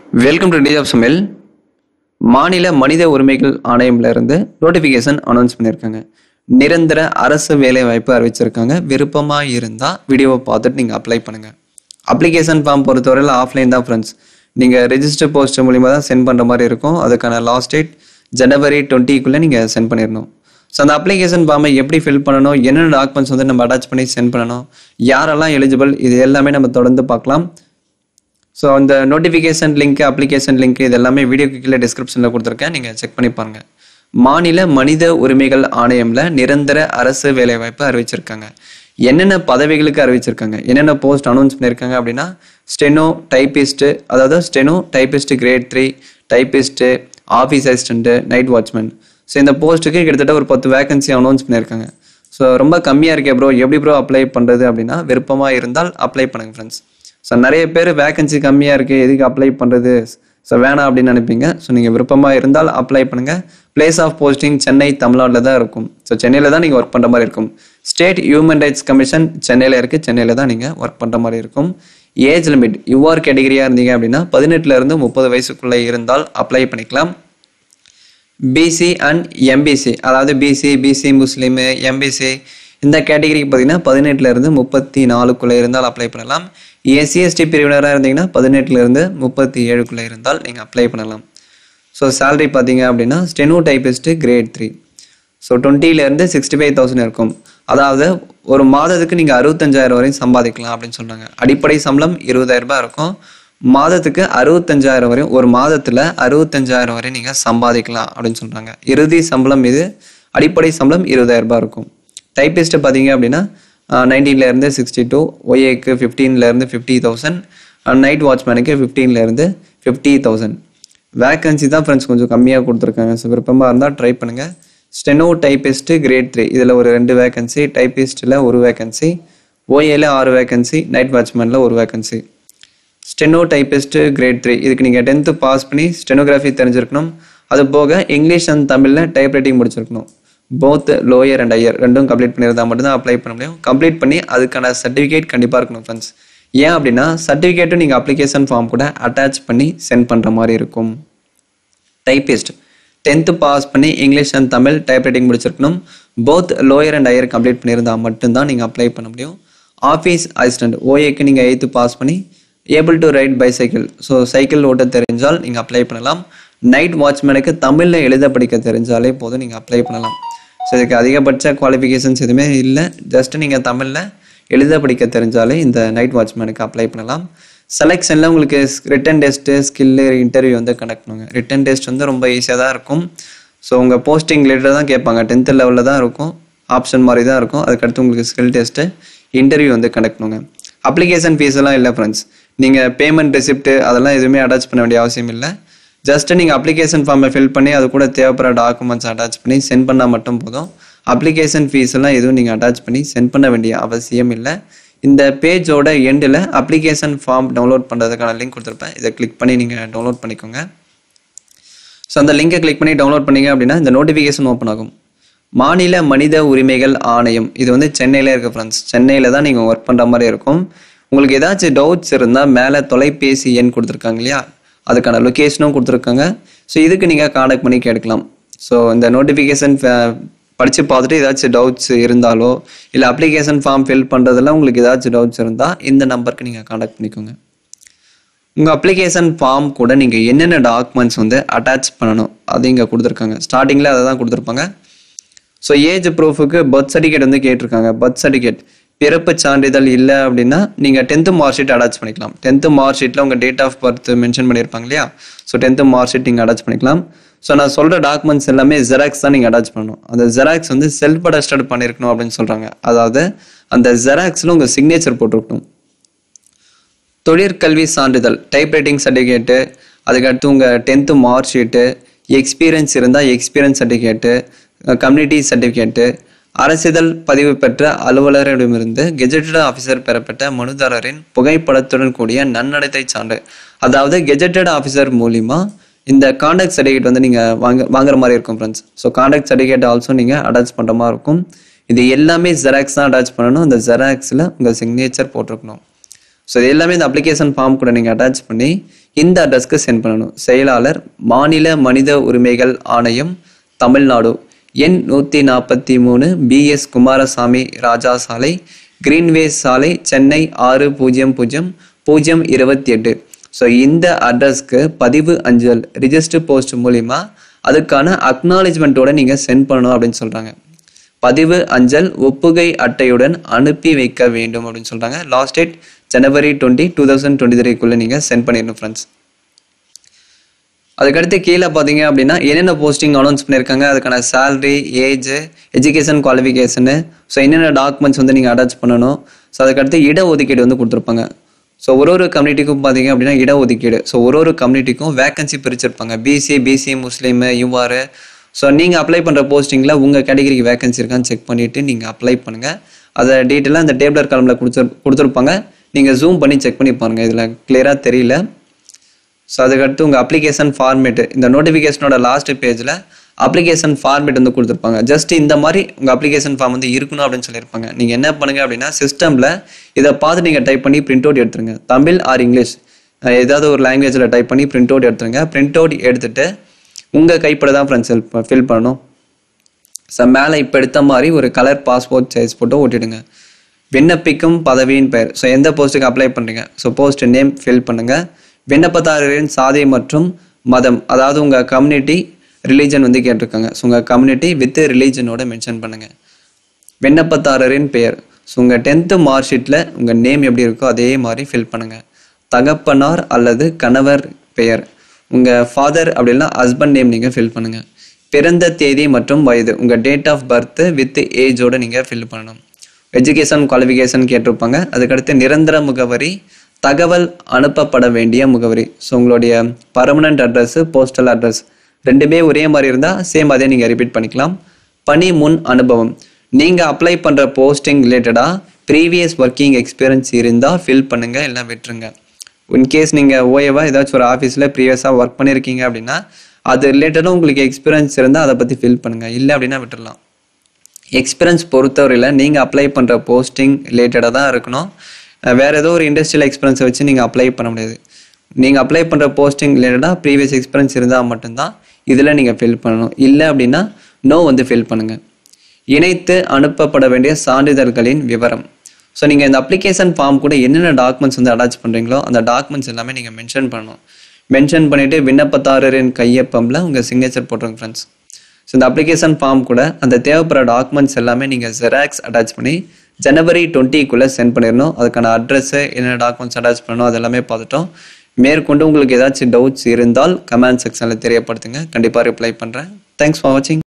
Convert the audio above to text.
welcome to of சமையல் மாநில மனித உரிமைகள் ஆணையம்ல இருந்து நோட்டிஃபிகேஷன் அனௌன்ஸ் பண்ணியிருக்காங்க நிரந்தர அரசு வேலை வாய்ப்பு அறிவிச்சிருக்காங்க விருப்பமா இருந்தா வீடியோவை பார்த்துட்டு நீங்க அப்ளை பண்ணுங்க அப்ளிகேஷன் ஃபார்ம் பொறுத்தவரையில் ஆஃப்லைன் தான் ஃப்ரெண்ட்ஸ் நீங்க ரெஜிஸ்டர் போஸ்ட் மூலியமா தான் சென்ட் பண்ற மாதிரி இருக்கும் அதுக்கான லாஸ்ட் டேட் ஜனவரி டுவெண்ட்டிக்குள்ள நீங்க சென்ட் பண்ணிடணும் ஸோ அந்த அப்ளிகேஷன் ஃபார்மை எப்படி ஃபில் பண்ணணும் என்னென்ன டாக்குமெண்ட்ஸ் வந்து நம்ம அட்டாச் பண்ணி சென்ட் பண்ணணும் யாரெல்லாம் எலிஜிபிள் இது எல்லாமே நம்ம தொடர்ந்து பார்க்கலாம் ஸோ அந்த நோட்டிஃபிகேஷன் லிங்க் அப்ளிகேஷன் லிங்க் இது எல்லாமே வீடியோக்கு கீழே டிஸ்கிரிப்ஷனில் கொடுத்துருக்கேன் நீங்கள் செக் பண்ணி பாருங்க மாநில மனித உரிமைகள் ஆணையம்ல நிரந்தர அரசு வேலைவாய்ப்பு அறிவிச்சிருக்காங்க என்னென்ன பதவிகளுக்கு அறிவிச்சிருக்காங்க என்னென்ன போஸ்ட் அனௌன்ஸ் பண்ணியிருக்காங்க அப்படின்னா ஸ்டெனோ டைப்பிஸ்ட்டு அதாவது steno typist grade three typist office assistant night watchman so இந்த போஸ்ட்டுக்கு கிட்டத்தட்ட ஒரு பத்து வேகன்சி அனௌன்ஸ் பண்ணியிருக்காங்க ஸோ ரொம்ப கம்மியாக இருக்கே ப்ரோ எப்படி ப்ரோ அப்ளை பண்ணுறது அப்படின்னா விருப்பமாக இருந்தால் அப்ளை பண்ணுங்க ஃப்ரெண்ட்ஸ் ஸோ நிறைய பேர் வேகன்சி கம்மியாக இருக்குது எதுக்கு அப்ளை பண்ணுறது ஸோ வேணாம் அப்படின்னு நினைப்பீங்க ஸோ நீங்கள் விருப்பமாக இருந்தால் அப்ளை பண்ணுங்கள் பிளேஸ் ஆஃப் போஸ்டிங் சென்னை தமிழ்நாட்டில் தான் இருக்கும் ஸோ சென்னையில் தான் நீங்கள் ஒர்க் பண்ணுற மாதிரி இருக்கும் ஸ்டேட் ஹியூமன் ரைட்ஸ் கமிஷன் சென்னையில் இருக்குது சென்னையில் தான் நீங்கள் ஒர்க் பண்ணுற மாதிரி இருக்கும் ஏஜ் லிமிட் யூஆர் கேட்டகரியாக இருந்தீங்க அப்படின்னா பதினெட்டுல இருந்து முப்பது வயசுக்குள்ளே இருந்தால் அப்ளை பண்ணிக்கலாம் பிசி அண்ட் எம்பிசி அதாவது பிசி பிசி முஸ்லீமு எம்பிசி இந்த கேட்டகரிக்கு பார்த்தீங்கன்னா பதினெட்டுல இருந்து முப்பத்தி நாலுக்குள்ளே இருந்தால் அப்ளை பண்ணலாம் எஸ்சி எஸ்டி பிரிவினராக இருந்தீங்கன்னா பதினெட்டுல இருந்து முப்பத்தி ஏழுக்குள்ளே இருந்தால் நீங்கள் அப்ளை பண்ணலாம் ஸோ சேலரி பார்த்தீங்க அப்படின்னா steno typist grade three so டுவெண்ட்டிலேருந்து சிக்ஸ்டி ஃபைவ் தௌசண்ட் இருக்கும் அதாவது ஒரு மாதத்துக்கு நீங்கள் அறுபத்தஞ்சாயிரம் வரையும் சம்பாதிக்கலாம் அப்படின்னு சொல்கிறாங்க அடிப்படை சம்பளம் இருபதாயிரம் ரூபாய் இருக்கும் மாதத்துக்கு அறுபத்தஞ்சாயிரம் வரையும் ஒரு மாதத்தில் அறுபத்தஞ்சாயிரம் வரை நீங்கள் சம்பாதிக்கலாம் அப்படின்னு சொல்கிறாங்க இறுதி சம்பளம் இது அடிப்படை சம்பளம் இருபதாயிரம் ரூபாய் இருக்கும் டைப்பிஸ்ட்டு பார்த்தீங்க அப்படின்னா நைன்டீன்லேருந்து சிக்ஸ்டி டூ ஒய்ஏக்கு ஃபிஃப்டீன்லேருந்து ஃபிஃப்டி தௌசண்ட் நைட் வாட்ச்மேனுக்கு ஃபிஃப்டீன்லேருந்து ஃபிஃப்டி தௌசண்ட் வேகன்சி தான் ஃப்ரெண்ட்ஸ் கொஞ்சம் கம்மியாக கொடுத்துருக்காங்க ஸோ விருப்பமாக இருந்தால் ட்ரை பண்ணுங்கள் ஸ்டெனோ டைப்பிஸ்ட்டு கிரேட் த்ரீ இதில் ஒரு ரெண்டு வேகன்சி டைப்பிஸ்ட்டில் ஒரு வேகன்சி ஓஏல ஆறு வேகன்சி நைட் வாட்ச்மேனில் ஒரு vacancy steno typist grade three இதுக்கு நீங்கள் டென்த்து பாஸ் பண்ணி ஸ்டெனோகிராஃபி தெரிஞ்சிருக்கணும் அது போக இங்கிலீஷ் அண்ட் தமிழில் டைப் ரைட்டிங் முடிச்சிருக்கணும் போத் லோயர் அண்ட் ஹையர் ரெண்டும் கம்ப்ளீட் பண்ணியிருந்தா மட்டும்தான் அப்ளை பண்ண முடியும் கம்ப்ளீட் பண்ணி அதுக்கான சர்டிஃபிகேட் கண்டிப்பாக இருக்கணும் ஃப்ரெண்ட்ஸ் ஏன் அப்படின்னா சர்டிஃபிகேட்டும் நீங்கள் அப்ளிகேஷன் ஃபார்ம் கூட அட்டாச் பண்ணி சென்ட் பண்ணுற மாதிரி இருக்கும் டைப்பிஸ்ட் டென்த்து பாஸ் பண்ணி English and Tamil typewriting முடிச்சிருக்கணும் both lower and higher complete பண்ணியிருந்தால் மட்டும்தான் நீங்கள் அப்ளை பண்ண முடியும் ஆஃபீஸ் அசிஸ்டன்ட் ஓஏக்கு நீங்கள் எயித்து பாஸ் பண்ணி able to ride bicycle so cycle ஓட்ட தெரிஞ்சால் நீங்கள் அப்ளை பண்ணலாம் நைட் வாட்ச்மேனுக்கு தமிழில் எழுத படிக்க தெரிஞ்சாலே போதும் நீங்கள் அப்ளை பண்ணலாம் ஸோ இதுக்கு அதிகபட்ச குவாலிஃபிகேஷன்ஸ் எதுவுமே இல்லை ஜஸ்ட் நீங்கள் தமிழில் எழுத படிக்க தெரிஞ்சாலே இந்த நைட் வாட்ச்மேனுக்கு அப்ளை பண்ணலாம் செலெக்ஷனில் உங்களுக்கு ரிட்டன் டெஸ்ட்டு ஸ்கில்லு இன்டர்வியூ வந்து கனெக்ட் பண்ணுங்க ரிட்டன் டெஸ்ட் வந்து ரொம்ப ஈஸியாக தான் இருக்கும் ஸோ உங்கள் போஸ்டிங் ரிலேட்டட் தான் கேட்பாங்க டென்த்து லெவலில் தான் இருக்கும் ஆப்ஷன் மாதிரி தான் இருக்கும் அதுக்கடுத்து உங்களுக்கு ஸ்கில் டெஸ்ட்டு இன்டர்வியூ வந்து கனெக்ட் பண்ணுங்க அப்ளிகேஷன் ஃபீஸ் எல்லாம் இல்லை ஃப்ரெண்ட்ஸ் நீங்கள் பேமெண்ட் ரெசிப்ட் அதெல்லாம் எதுவுமே அட்டாச் பண்ண வேண்டிய அவசியம் இல்லை ஜஸ்ட் நீங்கள் அப்ளிகேஷன் ஃபார்மை ஃபில் பண்ணி அது கூட தேவைப்படுற டாக்குமெண்ட்ஸ் அட்டாச் பண்ணி சென்ட் பண்ணால் மட்டும் போதும் அப்ளிகேஷன் ஃபீஸ் எல்லாம் எதுவும் நீங்கள் அட்டாச் பண்ணி சென்ட் பண்ண வேண்டிய அவசியம் இல்லை இந்த பேஜோட எண்டில் அப்ளிகேஷன் ஃபார்ம் டவுன்லோட் பண்ணுறதுக்கான லிங்க் கொடுத்துருப்பேன் இதை கிளிக் பண்ணி நீங்கள் டவுன்லோட் பண்ணிக்கோங்க ஸோ அந்த லிங்கை கிளிக் பண்ணி டவுன்லோட் பண்ணீங்க அப்படின்னா இந்த நோட்டிஃபிகேஷன் ஓப்பன் ஆகும் மாநில மனித உரிமைகள் ஆணையம் இது வந்து சென்னையில் இருக்குது ஃப்ரெண்ட்ஸ் சென்னையில் தான் நீங்கள் ஒர்க் பண்ணுற மாதிரி இருக்கும் உங்களுக்கு ஏதாச்சும் டவுட்ஸ் இருந்தால் மேலே தொலைபேசி எண் கொடுத்துருக்காங்க இல்லையா அதுக்கான லொக்கேஷனும் கொடுத்துருக்காங்க ஸோ இதுக்கு நீங்கள் காண்டாக்ட் பண்ணி கேட்கலாம் ஸோ இந்த நோட்டிஃபிகேஷன் படித்து பார்த்துட்டு ஏதாச்சும் டவுட்ஸ் இருந்தாலோ இல்லை அப்ளிகேஷன் ஃபார்ம் ஃபில் பண்ணுறதுல உங்களுக்கு ஏதாச்சும் டவுட்ஸ் இருந்தால் இந்த நம்பருக்கு நீங்கள் காண்டாக்ட் பண்ணிக்கோங்க உங்கள் அப்ளிகேஷன் ஃபார்ம் கூட நீங்கள் என்னென்ன டாக்குமெண்ட்ஸ் வந்து அட்டாச் பண்ணணும் அது இங்கே கொடுத்துருக்காங்க ஸ்டார்டிங்கில் அதை தான் கொடுத்துருப்பாங்க ஸோ ஏஜ் ப்ரூஃபுக்கு பர்த் சர்டிஃபிகேட் வந்து கேட்டிருக்காங்க பர்த் சர்டிஃபிகேட் பிறப்பு சான்றிதழ் இல்லை அப்படின்னா நீங்கள் டென்த்து மார்க் ஷீட் அட்டாச் பண்ணிக்கலாம் டென்த்து மார்க் ஷீட்டில் உங்கள் டேட் ஆஃப் பர்த் மென்ஷன் பண்ணியிருப்பாங்க இல்லையா ஸோ டென்த்து மார்க் ஷீட் நீங்கள் அட்டாச் பண்ணிக்கலாம் ஸோ நான் சொல்கிற டாக்குமெண்ட்ஸ் எல்லாமே ஜெராக்ஸ் தான் நீங்கள் அட்டாச் பண்ணணும் அந்த ஜெராக்ஸ் வந்து செல்ஃப் அட்டஸ்டட் பண்ணியிருக்கணும் அப்படின்னு சொல்கிறாங்க அதாவது அந்த ஜெராக்ஸில் உங்கள் சிக்னேச்சர் போட்டிருக்கணும் தொழிற்கல்வி சான்றிதழ் டைப் ரைட்டிங் சர்டிஃபிகேட்டு அதுக்கடுத்து உங்கள் டென்த்து மார்க் ஷீட்டு எக்ஸ்பீரியன்ஸ் இருந்தால் எக்ஸ்பீரியன்ஸ் சர்டிஃபிகேட்டு கம்யூனிட்டி சர்டிஃபிகேட்டு அரசிதழ் பதிவு பெற்ற அலுவலரிடமிருந்து கெஜெட்டட் ஆஃபீஸர் பெறப்பட்ட மனுதாரரின் புகைப்படத்துடன் கூடிய நன்னடத்தை சான்று அதாவது கெஜெட்டட் ஆஃபீஸர் மூலிமா இந்த காண்டாக்ட் சர்டிஃபிகேட் வந்து நீங்கள் வாங்க வாங்குற மாதிரி இருக்கும் friends so contact certificate also நீங்கள் அட்டாச் பண்ணுற மாதிரி இருக்கும் இது எல்லாமே ஜெராக்ஸ் தான் அட்டாச் பண்ணணும் அந்த ஜெராக்ஸில் உங்கள் சிக்னேச்சர் போட்டிருக்கணும் ஸோ இது எல்லாமே இந்த அப்ளிகேஷன் ஃபார்ம் கூட நீங்கள் அட்டாச் பண்ணி இந்த அட்ரஸ்க்கு சென்ட் பண்ணணும் செயலாளர் மாநில மனித உரிமைகள் ஆணையம் தமிழ்நாடு எண் நூற்றி நாற்பத்தி மூணு பிஎஸ் குமாரசாமி ராஜா சாலை கிரீன்வேஸ் சாலை சென்னை ஆறு பூஜ்ஜியம் பூஜ்ஜியம் பூஜ்ஜியம் இருபத்தி எட்டு ஸோ இந்த அட்ரஸ்க்கு பதிவு அஞ்சல் ரிஜிஸ்டர் போஸ்ட் மூலிமா அதுக்கான அக்னாலேஜ்மெண்ட்டோட நீங்கள் சென்ட் பண்ணணும் அப்படின்னு சொல்கிறாங்க பதிவு அஞ்சல் ஒப்புகை அட்டையுடன் அனுப்பி வைக்க வேண்டும் அப்படின்னு சொல்கிறாங்க லாஸ்ட் டேட் ஜனவரி டுவெண்ட்டி டூ தௌசண்ட் டுவெண்ட்டி த்ரீக்குள்ளே நீங்கள் சென்ட் பண்ணிடணும் ஃப்ரெண்ட்ஸ் அதுக்கடுத்து கீழே பார்த்தீங்க அப்படின்னா என்னென்ன போஸ்டிங் அனௌன்ஸ் பண்ணியிருக்காங்க அதுக்கான salary age education qualification so என்னென்ன டாக்குமெண்ட்ஸ் வந்து நீங்கள் அட்டாச் பண்ணணும் ஸோ அதுக்கடுத்து இட ஒதுக்கீடு வந்து கொடுத்துருப்பாங்க ஸோ ஒரு ஒரு கம்யூனிட்டிக்கும் பார்த்தீங்க அப்படின்னா இட ஒதுக்கீடு ஸோ ஒரு ஒரு கம்யூனிட்டிக்கும் வேகன்சி பிரிச்சிருப்பாங்க பிசி பிசி முஸ்லீம் யூஆர் ஸோ நீங்கள் அப்ளை பண்ணுற போஸ்டிங்கில் உங்கள் கேட்டகரிக்கு வேகன்சி இருக்கான்னு செக் பண்ணிவிட்டு நீங்கள் அப்ளை பண்ணுங்கள் அதை டீட்டெயிலாக அந்த டேபிளர் காலமில் கொடுத்து கொடுத்துருப்பாங்க நீங்கள் ஜூம் பண்ணி செக் பண்ணி பாருங்கள் இதில் கிளியராக தெரியல ஸோ அதுக்கடுத்து உங்கள் அப்ளிகேஷன் ஃபார்மேட்டு இந்த நோட்டிஃபிகேஷனோட லாஸ்ட் பேஜில் அப்ளிகேஷன் ஃபார்மேட் வந்து கொடுத்துருப்பாங்க ஜஸ்ட் இந்த மாதிரி உங்கள் அப்ளிகேஷன் ஃபார்ம் வந்து இருக்கணும் அப்படின்னு சொல்லியிருப்பாங்க நீங்கள் என்ன பண்ணுங்க அப்படின்னா சிஸ்டமில் இதை பார்த்து நீங்கள் டைப் பண்ணி பிரிண்ட் அவுட் எடுத்துருங்க தமிழ் ஆர் இங்கிலீஷ் அஹ் ஏதாவது ஒரு லாங்குவேஜில் டைப் பண்ணி பிரிண்ட் அவுட் எடுத்துருங்க பிரிண்ட் அவுட் எடுத்துட்டு உங்கள் கைப்பட தான் ஃப்ரெண்ட்ஸ் ஃபில் பண்ணணும் ஸோ மேலே இப்போ எடுத்த மாதிரி ஒரு கலர் பாஸ்போர்ட் சைஸ் போட்டு ஓட்டிடுங்க விண்ணப்பிக்கும் பதவியின் பெயர் ஸோ எந்த போஸ்ட்டுக்கு அப்ளை பண்ணுறீங்க ஸோ போஸ்ட் நேம் ஃபில் பண்ணுங்கள் விண்ணப்பதாரரின் சாதி மற்றும் மதம் அதாவது உங்கள் கம்யூனிட்டி ரிலீஜன் வந்து கேட்டிருக்காங்க ஸோ உங்கள் கம்யூனிட்டி வித் ரிலீஜனோட மென்ஷன் பண்ணுங்கள் விண்ணப்பதாரரின் பெயர் ஸோ உங்கள் டென்த்து மார்க் ஷீட்டில் உங்கள் நேம் எப்படி இருக்கோ அதே மாதிரி ஃபில் பண்ணுங்கள் தகப்பனார் அல்லது கணவர் பெயர் உங்கள் ஃபாதர் அப்படின்னா ஹஸ்பண்ட் நேம் நீங்கள் ஃபில் பண்ணுங்கள் பிறந்த தேதி மற்றும் வயது உங்கள் டேட் ஆஃப் பர்த் வித் ஏஜோட நீங்கள் ஃபில் பண்ணணும் எஜுகேஷன் குவாலிஃபிகேஷன் கேட்டிருப்பாங்க அதுக்கடுத்து நிரந்தர முகவரி தகவல் அனுப்பப்பட வேண்டிய முகவரி ஸோ உங்களுடைய பர்மனண்ட் அட்ரஸ் போஸ்டல் அட்ரஸ் ரெண்டுமே ஒரே மாதிரி இருந்தால் சேம் அதே நீங்கள் ரிப்பீட் பண்ணிக்கலாம் பணி முன் அனுபவம் நீங்கள் அப்ளை பண்ணுற போஸ்டிங் ரிலேட்டடாக ப்ரீவியஸ் ஒர்க்கிங் எக்ஸ்பீரியன்ஸ் இருந்தால் ஃபில் பண்ணுங்கள் எல்லாம் விட்டுருங்க இன்கேஸ் நீங்கள் ஓஏவா ஏதாச்சும் ஒரு ஆஃபீஸில் ப்ரீவியஸாக ஒர்க் பண்ணியிருக்கீங்க அப்படின்னா அது ரிலேட்டடாக உங்களுக்கு எக்ஸ்பீரியன்ஸ் இருந்தால் அதை பற்றி ஃபில் பண்ணுங்கள் இல்லை அப்படின்னா விட்டுடலாம் எக்ஸ்பீரியன்ஸ் பொறுத்தவரையில் நீங்கள் அப்ளை பண்ணுற போஸ்டிங் ரிலேட்டடாக தான் இருக்கணும் அஹ் வேற ஏதோ ஒரு இண்டஸ்ட்ரியல் எக்ஸ்பீரியன்ஸை வச்சு நீங்கள் அப்ளை பண்ண முடியாது நீங்கள் அப்ளை பண்ணுற போஸ்டிங் ரிலேட்டடாக ப்ரீவியஸ் எக்ஸ்பீரியன்ஸ் இருந்தால் மட்டும்தான் இதில் நீங்கள் ஃபில் பண்ணணும் இல்லை அப்படின்னா நோ வந்து ஃபில் பண்ணுங்கள் இணைத்து அனுப்பப்பட வேண்டிய சான்றிதழ்களின் விவரம் ஸோ நீங்கள் இந்த அப்ளிகேஷன் ஃபார்ம் கூட என்னென்ன டாக்குமெண்ட்ஸ் வந்து அட்டாச் பண்ணுறீங்களோ அந்த டாக்குமெண்ட்ஸ் எல்லாமே நீங்கள் மென்ஷன் பண்ணணும் மென்ஷன் பண்ணிவிட்டு விண்ணப்பதாரரின் கையொப்பமில் உங்கள் சிக்னேச்சர் போட்டுருங்க ஃப்ரெண்ட்ஸ் ஸோ இந்த அப்ளிகேஷன் ஃபார்ம் கூட அந்த தேவைப்படுற டாக்குமெண்ட்ஸ் எல்லாமே நீங்கள் ஜெராக்ஸ் அட்டாச் பண்ணி ஜனவரி டுவெண்ட்டிக்குள்ளே சென்ட் பண்ணிடணும் அதுக்கான அட்ரஸ்ஸு என்னென்ன டாக்குமெண்ட்ஸ் அட்டாச் பண்ணணும் அது எல்லாமே பார்த்துட்டோம் மேற்கொண்டு உங்களுக்கு ஏதாச்சும் டவுட்ஸ் இருந்தால் கமெண்ட் செக்ஷனில் தெரியப்படுத்துங்க கண்டிப்பாக ரிப்ளை பண்ணுறேன் தேங்க்ஸ் ஃபார் வாட்சிங்